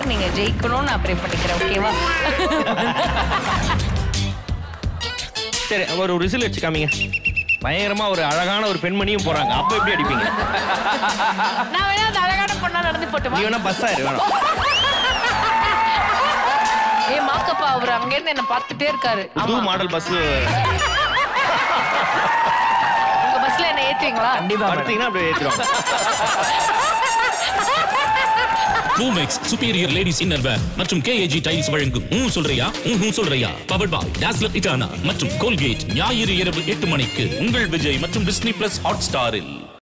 நீங்க ஜெயிக்கணும்னு நான் ப்ரே பண்ணிக்கிறேன் ஓகேவா சரி ஒரு ரிசில் வச்சு காமிங்க பயங்கரமா ஒரு அழகான ஒரு பெண்மணியும் போறாங்க அப்ப எப்படி அடிப்பீங்க நான் வேணா அந்த அழகான பொண்ணா நடந்து போட்டுமா நீ வேணா பஸ் ஆயிரு வேணாம் ஏ மாக்கப்பா அவர் அங்க இருந்து என்ன பார்த்துட்டே இருக்காரு புது ஆமா மாடல் பஸ் உங்க பஸ்ல என்ன ஏத்துவீங்களா பார்த்தீங்கன்னா அப்படியே ஏத்துறோம் பூமெக்ஸ் சுப்பீரியர் லேடிஸ் இன்னர்வேர் மற்றும் கேஏஜி டைல்ஸ் வழங்கும் ஊ சொல்றியா ஊ சொல்றியா பவர்ட் பாய் டாஸ்லர் இட்டானா மற்றும் கோல்கேட் ஞாயிறு இரவு எட்டு மணிக்கு உங்கள் விஜய் மற்றும் டிஸ்னி பிளஸ் ஹாட் ஸ்டாரில்